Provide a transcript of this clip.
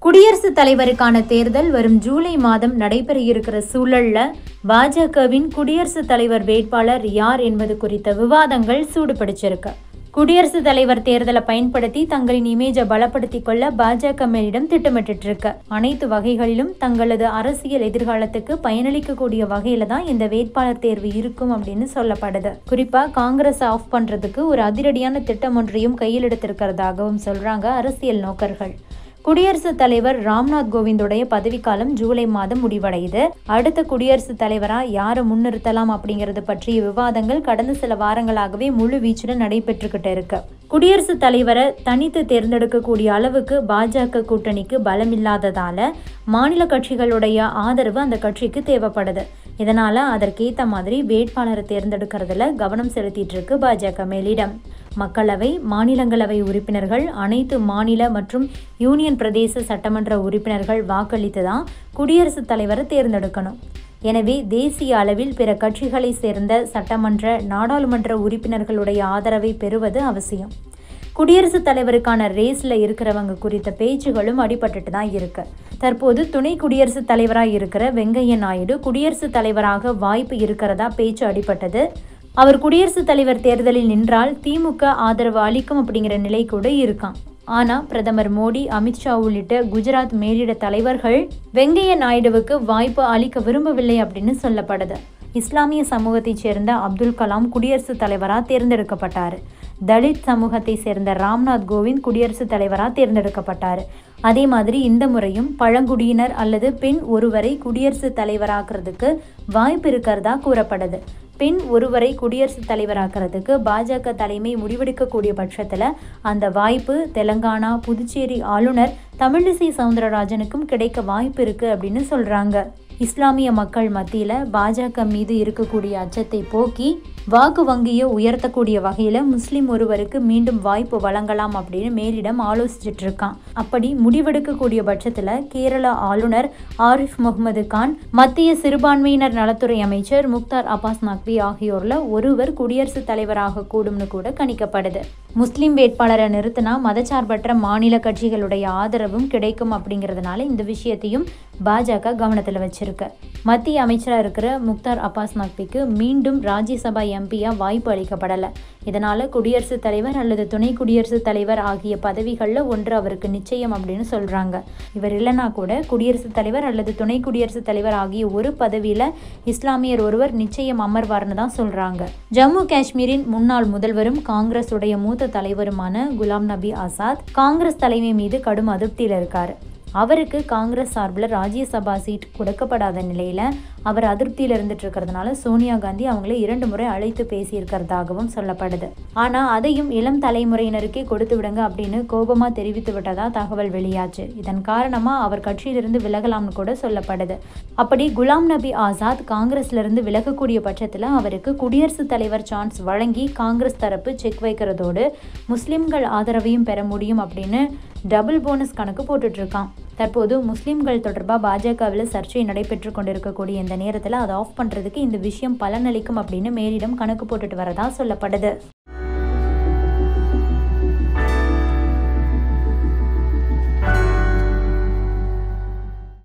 குடியரசுத் தலைவருக்கான தேர்தல் வரும் ஜூலை மாதம் நடைபெற இருக்கிற சூழல்ல பாஜகவின் குடியரசுத் தலைவர் வேட்பாளர் யார் என்பது குறித்த விவாதங்கள் சூடுபிடிச்சிருக்கு குடியரசுத் தலைவர் தேர்தலை பயன்படுத்தி தங்களின் இமேஜை பலப்படுத்திக் கொள்ள பாஜக மேலிடம் திட்டமிட்டு இருக்கு அனைத்து வகைகளிலும் தங்களது அரசியல் எதிர்காலத்துக்கு பயனளிக்கக்கூடிய வகையில தான் இந்த வேட்பாளர் தேர்வு இருக்கும் அப்படின்னு சொல்லப்படுது குறிப்பா காங்கிரஸ் ஆஃப் பண்றதுக்கு ஒரு அதிரடியான திட்டம் ஒன்றையும் கையில் எடுத்திருக்கிறதாகவும் சொல்றாங்க அரசியல் நோக்கர்கள் குடியரசுத் தலைவர் ராம்நாத் கோவிந்துடைய பதவிக்காலம் ஜூலை மாதம் முடிவடையுது அடுத்த குடியரசுத் தலைவரா யாரை முன்னிறுத்தலாம் அப்படிங்கிறது பற்றிய விவாதங்கள் கடந்த சில வாரங்களாகவே முழு வீச்சுடன் நடைபெற்றுக்கிட்டு இருக்கு குடியரசுத் தலைவரை தனித்து தேர்ந்தெடுக்கக்கூடிய அளவுக்கு பாஜக கூட்டணிக்கு பலமில்லாததால மாநில கட்சிகளுடைய ஆதரவு அந்த கட்சிக்கு தேவைப்படுது இதனால அதற்கேற்ற மாதிரி வேட்பாளரை தேர்ந்தெடுக்கிறதுல கவனம் செலுத்திட்டு இருக்கு பாஜக மேலிடம் மக்களவை மாநிலங்களவை உறுப்பினர்கள் அனைத்து மாநில மற்றும் யூனியன் பிரதேச சட்டமன்ற உறுப்பினர்கள் வாக்களித்து தான் குடியரசுத் தலைவரை தேர்ந்தெடுக்கணும் எனவே தேசிய அளவில் பிற கட்சிகளை சேர்ந்த சட்டமன்ற நாடாளுமன்ற உறுப்பினர்களுடைய ஆதரவை பெறுவது அவசியம் குடியரசுத் தலைவருக்கான ரேஸ்ல இருக்கிறவங்க குறித்த பேச்சுகளும் அடிபட்டுட்டு தான் இருக்கு தற்போது துணை குடியரசுத் தலைவராக இருக்கிற வெங்கைய நாயுடு குடியரசுத் தலைவராக வாய்ப்பு இருக்கிறதா பேச்சு அடிபட்டது அவர் குடியரசுத் தலைவர் தேர்தலில் நின்றால் திமுக ஆதரவு அளிக்கும் அப்படிங்கிற நிலை கூட இருக்கான் ஆனா பிரதமர் மோடி அமித்ஷா உள்ளிட்ட குஜராத் மேலிட தலைவர்கள் வெங்கைய நாயுடுவுக்கு வாய்ப்பு அளிக்க விரும்பவில்லை அப்படின்னு சொல்லப்படுது இஸ்லாமிய சமூகத்தைச் சேர்ந்த அப்துல் கலாம் குடியரசுத் தலைவராக தேர்ந்தெடுக்கப்பட்டார் தலித் சமூகத்தை சேர்ந்த ராம்நாத் கோவிந்த் குடியரசுத் தலைவராக தேர்ந்தெடுக்கப்பட்டார் அதே மாதிரி இந்த முறையும் பழங்குடியினர் அல்லது பெண் ஒருவரை குடியரசுத் தலைவராக்குறதுக்கு வாய்ப்பு இருக்கிறதா கூறப்படுது பெண் ஒருவரை குடியரசுத் தலைவராக்கிறதுக்கு பாஜக தலைமை முடிவெடுக்கக்கூடிய பட்சத்தில் அந்த வாய்ப்பு தெலங்கானா புதுச்சேரி ஆளுநர் தமிழிசை சவுந்தரராஜனுக்கும் கிடைக்க வாய்ப்பு இருக்குது அப்படின்னு சொல்கிறாங்க இஸ்லாமிய மக்கள் மத்தியில் பாஜக மீது இருக்கக்கூடிய அச்சத்தை போக்கி வாக்கு வங்கியை உயர்த்தக்கூடிய வகையில் முஸ்லீம் ஒருவருக்கு மீண்டும் வாய்ப்பு வழங்கலாம் அப்படின்னு மேலிடம் ஆலோசிச்சுட்டு இருக்கான் அப்படி முடிவெடுக்கக்கூடிய பட்சத்தில் கேரளா ஆளுநர் ஆரிஃப் முகமது கான் மத்திய சிறுபான்மையினர் நலத்துறை அமைச்சர் முக்தார் அப்பாஸ் நக்வி ஆகியோரில் ஒருவர் குடியரசுத் தலைவராக கூடும்னு கூட கணிக்கப்படுது முஸ்லீம் வேட்பாளரை நிறுத்தினா மதச்சார்பற்ற மாநில கட்சிகளுடைய ஆதரவும் கிடைக்கும் அப்படிங்கிறதுனால இந்த விஷயத்தையும் பாஜக கவனத்தில் வச்சிருக்கு மத்திய அமைச்சராக இருக்கிற முக்தார் அப்பாஸ் நக்விக்கு மீண்டும் ராஜ்யசபா எம்பியா வாய்ப்பு அளிக்கப்படலை இதனால குடியரசுத் தலைவர் அல்லது துணை குடியரசுத் தலைவர் ஆகிய பதவிகளில் ஒன்று அவருக்கு நிச்சயம் அப்படின்னு சொல்றாங்க இவர் இல்லைனா கூட குடியரசுத் தலைவர் அல்லது துணை குடியரசுத் தலைவர் ஆகிய ஒரு பதவியில இஸ்லாமியர் ஒருவர் நிச்சயம் அமர்வார்னு தான் சொல்றாங்க ஜம்மு காஷ்மீரின் முன்னாள் முதல்வரும் காங்கிரஸ் உடைய மூத்த தலைவருமான குலாம் நபி ஆசாத் காங்கிரஸ் தலைமை மீது கடும் அதிருப்தியில் இருக்காரு அவருக்கு காங்கிரஸ் சார்பில் ராஜ்யசபா சீட் கொடுக்கப்படாத நிலையில் அவர் அதிருப்தியில் இருந்துட்டு இருக்கிறதுனால சோனியா காந்தி அவங்கள இரண்டு முறை அழைத்து பேசியிருக்கிறதாகவும் சொல்லப்படுது ஆனால் அதையும் இளம் தலைமுறையினருக்கே கொடுத்து விடுங்க அப்படின்னு கோபமாக தெரிவித்து விட்டதா தகவல் வெளியாச்சு இதன் காரணமாக அவர் கட்சியிலிருந்து விலகலாம்னு கூட சொல்லப்படுது அப்படி குலாம் நபி ஆசாத் காங்கிரஸ்லேருந்து விலகக்கூடிய பட்சத்தில் அவருக்கு குடியரசுத் தலைவர் சான்ஸ் வழங்கி காங்கிரஸ் தரப்பு செக் வைக்கிறதோடு முஸ்லிம்கள் ஆதரவையும் பெற முடியும் அப்படின்னு டபுள் போனஸ் கணக்கு போட்டுட்டு இருக்கான் தற்போது முஸ்லிம்கள் தொடர்பாக பாஜகவில் சர்ச்சை நடைபெற்று கொண்டிருக்கக்கூடிய இந்த நேரத்தில் அதை ஆஃப் பண்ணுறதுக்கு இந்த விஷயம் பலனளிக்கும் அப்படின்னு மேலிடம் கணக்கு போட்டுட்டு வரதா சொல்லப்படுது